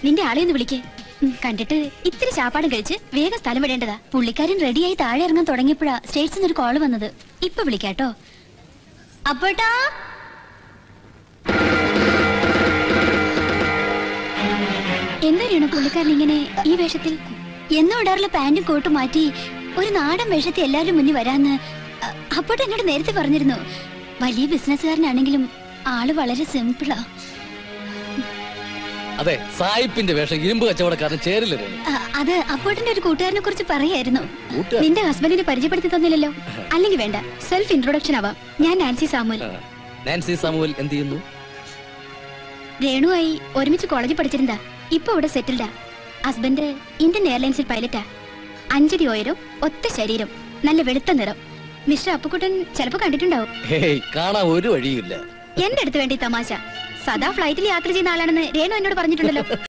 നിന്റെ ആളെ ഒന്ന് വിളിക്കേ കണ്ടിട്ട് ഇത്തിരി ചാപ്പാടും കഴിച്ച് വേഗം സ്ഥലം വിടേണ്ടതാ പുള്ളിക്കാരൻ റെഡിയായി താഴെ ഇറങ്ങാൻ തുടങ്ങിയപ്പോഴാ സ്റ്റേറ്റ്സിന് ഒരു കോള് വന്നത് ഇപ്പൊ വിളിക്കാട്ടോ അപ്പോട്ടാ എന്തായിരുന്നു പുള്ളിക്കാരൻ ഇങ്ങനെ ഈ വേഷത്തിൽ എന്നും ഇടാറുള്ള പാന്റും കോട്ടും മാറ്റി ഒരു നാടൻ വേഷത്തിൽ എല്ലാവരും മുന്നിൽ വരാന്ന് അ- അപ്പോട്ട് എന്നോട് നേരത്തെ പറഞ്ഞിരുന്നു വലിയ ബിസിനസ്സുകാരനാണെങ്കിലും ആള് വളരെ സിമ്പിളാ അതെ സായിപ്പിന്റെ വേഷം ഇരുമ്പ് കച്ചവടക്കാരൻ ചേരില്ല രേണു അ, അത് അപ്പോട്ടിന്റെ ഒരു കൂട്ടുകാരനെ കുറിച്ച് പറയായിരുന്നു കൂട്ടുകാരൻ? നിന്റെ ഹസ്ബൻഡിനെ പരിചയപ്പെടുത്തി തന്നില്ലല്ലോ അല്ലെങ്കിൽ വേണ്ട സെൽഫ് ഇൻട്രൊഡക്ഷൻ ആവാം ഞാൻ നാൻസി സാമുൽ ആ, നാൻസി സാമുവൽ എന്ത് ചെയ്യുന്നു രേണുവായി ഒരുമിച്ച് കോളേജിൽ പഠിച്ചിരുന്നാ ഇപ്പൊ ഇവിടെ സെറ്റിൽഡാ ഹസ്ബൻഡ് ഇന്ത്യൻ എയർലൈൻസിൽ പൈലറ്റാ അഞ്ചടി ഉയരം ഒത്ത ശരീരം നല്ല വെളുത്ത നിറം മിസ്റ്റർ അപ്പുക്കുട്ടൻ ചിലപ്പോ കണ്ടിട്ടുണ്ടാവും ഹേയ് കാണാൻ ഒരു വഴിയുമില്ല എന്റെ അടുത്ത് വേണ്ടി തമാശ സദാ ഫ്ലൈറ്റിൽ യാത്ര ചെയ്യുന്ന ആളാണെന്ന് രേണു എന്നോട് പറഞ്ഞിട്ടുണ്ടല്ലോ